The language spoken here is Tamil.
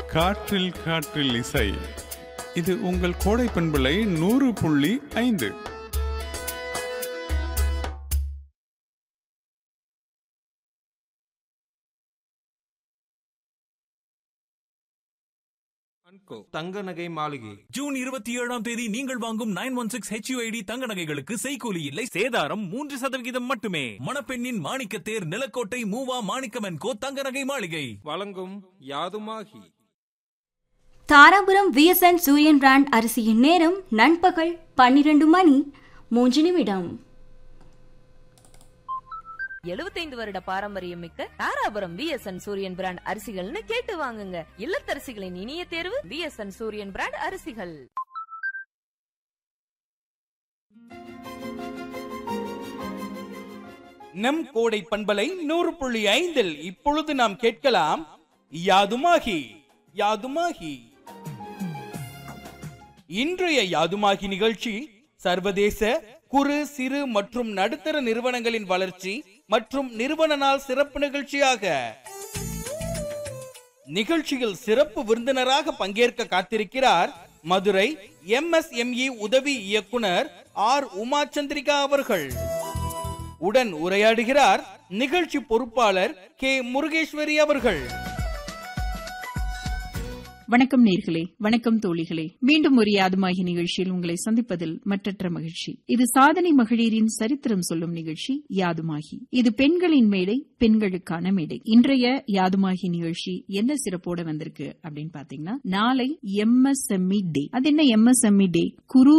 காற்றில் காற்றில் இசை இது உங்கள் கோடை பண்பலை நூறு புள்ளி ஐந்து அன்கோ தங்க நகை மாளிகை ஜூன் இருபத்தி ஏழாம் தேதி நீங்கள் வாங்கும் நைன் ஒன் சிக்ஸ் ஹெச்யூஐடி தங்க நகைகளுக்கு செய்கூலி இல்லை சேதாரம் மூன்று சதவிகிதம் மட்டுமே மணப்பெண்ணின் மாணிக்கத்தேர் நிலக்கோட்டை மூவா மாணிக்கமன் கோ தங்க நகை மாளிகை வழங்கும் யாதுமாகி தாராபுரம் விஎஸ்என் சூரியன் பிராண்ட் அரிசியின் நேரம் நண்பகல் பன்னிரண்டு மணி மூன்று நிமிடம் எழுபத்தைந்து வருட பாரம்பரியம் மிக்க தாராபுரம் விஎஸ்என் சூரியன் பிராண்ட் அரிசிகள்னு கேட்டு வாங்குங்க இல்லத்தரசிகளின் இனிய தேர்வு விஎஸ்என் சூரியன் பிராண்ட் அரிசிகள் நம் கோடை பண்பலை நூறு புள்ளி ஐந்தில் இப்பொழுது நாம் கேட்கலாம் யாதுமாகி யாதுமாகி இன்றைய யாதுமாகி நிகழ்ச்சி சர்வதேச குறு சிறு மற்றும் நடுத்தர நிறுவனங்களின் வளர்ச்சி மற்றும் நிறுவன நாள் சிறப்பு நிகழ்ச்சியாக நிகழ்ச்சியில் சிறப்பு விருந்தினராக பங்கேற்க காத்திருக்கிறார் மதுரை எம்எஸ்எம்இ உதவி இயக்குனர் ஆர் உமாச்சந்திரிகா அவர்கள் உடன் உரையாடுகிறார் நிகழ்ச்சி பொறுப்பாளர் கே முருகேஸ்வரி அவர்கள் வணக்கம் நேர்களே வணக்கம் தோழிகளே மீண்டும் ஒரு யாதுமாகி நிகழ்ச்சியில் உங்களை சந்திப்பதில் மற்றற்ற மகிழ்ச்சி இது சாதனை மகளிரின் சரித்திரம் சொல்லும் நிகழ்ச்சி யாதுமாகி இது பெண்களின் மேடை பெண்களுக்கான மேடை இன்றைய யாதுமாகி நிகழ்ச்சி என்ன சிறப்போட வந்திருக்கு அப்படின்னு பாத்தீங்கன்னா நாளை எம்எஸ்எம்இ டே அது என்ன எம்எஸ்எம்இ டே குரு